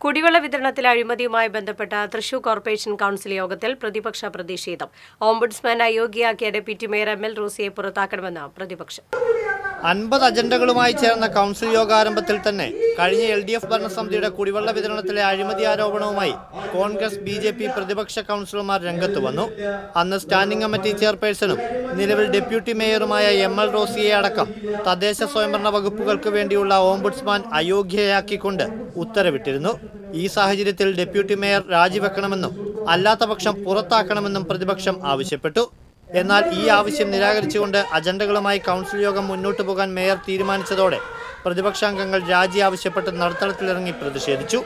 കുടിവെള്ള വിതരണത്തിലെ അഴിമതിയുമായി ബന്ധപ്പെട്ട തൃശൂർ കോർപ്പറേഷൻ കൌൺസിൽ യോഗത്തിൽ പ്രതിപക്ഷ പ്രതിഷേധം ഓംബുഡ്സ്മാൻ അയോഗ്യയാക്കിയ ഡെപ്യൂട്ടി മേയർ എം എൽ റോസിയെ പുറത്താക്കണമെന്ന് പ്രതിപക്ഷം അൻപത് അജണ്ടകളുമായി ചേർന്ന കൗൺസിൽ യോഗാരംഭത്തിൽ തന്നെ കഴിഞ്ഞ എൽ ഡി എഫ് ഭരണസമിതിയുടെ കുടിവെള്ള വിതരണത്തിലെ അഴിമതി ആരോപണവുമായി കോൺഗ്രസ് ബി ജെ പി പ്രതിപക്ഷ കൗൺസിലർമാർ രംഗത്ത് വന്നു അന്ന് സ്റ്റാൻഡിംഗ് കമ്മിറ്റി ചെയർപേഴ്സണും നിലവിൽ ഡെപ്യൂട്ടി മേയറുമായ എം എൽ റോസിയെ അടക്കം തദ്ദേശ സ്വയംഭരണ വകുപ്പുകൾക്ക് വേണ്ടിയുള്ള ഓംബുഡ്സ്മാൻ അയോഗ്യയാക്കിക്കൊണ്ട് ഉത്തരവിട്ടിരുന്നു ഈ സാഹചര്യത്തിൽ ഡെപ്യൂട്ടി മേയർ രാജിവെക്കണമെന്നും അല്ലാത്തപക്ഷം പുറത്താക്കണമെന്നും പ്രതിപക്ഷം ആവശ്യപ്പെട്ടു എന്നാൽ ഈ ആവശ്യം നിരാകരിച്ചുകൊണ്ട് അജണ്ടകളുമായി കൗൺസിൽ യോഗം മുന്നോട്ടു പോകാൻ മേയർ തീരുമാനിച്ചതോടെ പ്രതിപക്ഷാംഗങ്ങൾ രാജി ആവശ്യപ്പെട്ട് നടുത്തളത്തിലിറങ്ങി പ്രതിഷേധിച്ചു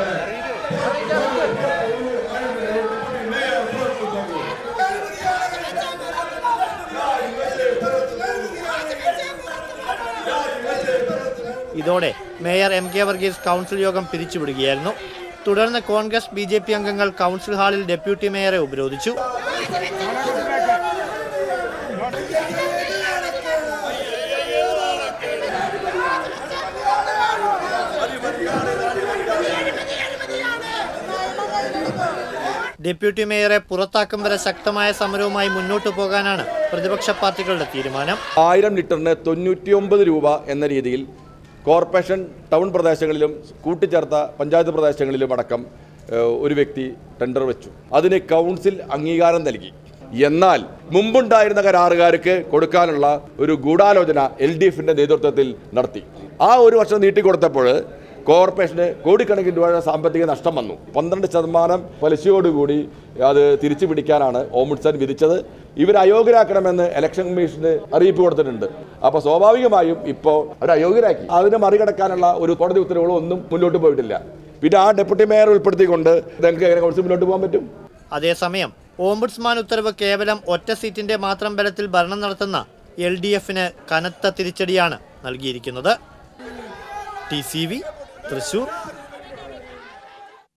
ഇതോടെ mayor M K Varghese council യോഗം പിരിച്ചുവിടുകയായിരുന്നു തുടർന്ന് കോൺഗ്രസ് ബി ജെ പി അംഗങ്ങൾ കൗൺസിൽ ഹാളിൽ ഡെപ്യൂട്ടി മേയറെ ഉപരോധിച്ചു ഡെപ്യൂട്ടി മേയറെ പുറത്താക്കും വരെ ശക്തമായ സമരവുമായി മുന്നോട്ടു പോകാനാണ് പ്രതിപക്ഷ പാർട്ടികളുടെ തീരുമാനം ആയിരം ലിറ്ററിന് തൊണ്ണൂറ്റിയൊമ്പത് രൂപ എന്ന രീതിയിൽ കോർപ്പറേഷൻ ടൗൺ പ്രദേശങ്ങളിലും കൂട്ടിച്ചേർത്ത പഞ്ചായത്ത് പ്രദേശങ്ങളിലും അടക്കം ഏഹ്, ഒരു വ്യക്തി ടെൻഡർ വെച്ചു അതിന് കൗൺസിൽ അംഗീകാരം നൽകി എന്നാൽ മുമ്പുണ്ടായിരുന്ന കരാറുകാർക്ക് കൊടുക്കാനുള്ള ഒരു ഗൂഢാലോചന എൽ ഡി എഫിന്റെ നേതൃത്വത്തിൽ നടത്തി ആ ഒരു വർഷം നീട്ടിക്കൊടുത്തപ്പോൾ കോർപ്പറേഷന് കോടിക്കണക്കിന് രൂപയുടെ സാമ്പത്തിക നഷ്ടം വന്നു പന്ത്രണ്ട് ശതമാനം പലിശയോടുകൂടി അത് തിരിച്ചു പിടിക്കാനാണ് ഓംബുഡ്സ്മാൻ വിധിച്ചത് ഇവർ അയോഗ്യരാക്കണമെന്ന് ഇലക്ഷൻ കമ്മീഷന് അറിയിപ്പ് കൊടുത്തിട്ടുണ്ട് അപ്പോൾ സ്വാഭാവികമായും ഇപ്പോൾ അവർ അയോഗ്യരാക്കി അതിനെ മറികടക്കാനുള്ള ഒരു കോടതി ഉത്തരവുകളോ ഒന്നും മുന്നോട്ട് പോയിട്ടില്ല പിന്നെ ആ ഡെപ്യൂട്ടി മേയർ ഉൾപ്പെടുത്തിക്കൊണ്ട് നിങ്ങൾക്ക് എങ്ങനെ കൗൺസിൽ മുന്നോട്ട് പോകാൻ പറ്റും അതേസമയം ഓംബുഡ്സ്മാൻ ഉത്തരവ് കേവലം ഒറ്റ സീറ്റിന്റെ മാത്രം ബലത്തിൽ ഭരണം നടത്തുന്ന എൽ ഡി എഫിന് കനത്ത തിരിച്ചടിയാണ് നൽകിയിരിക്കുന്നത് ടി സി വി തൃശൂർ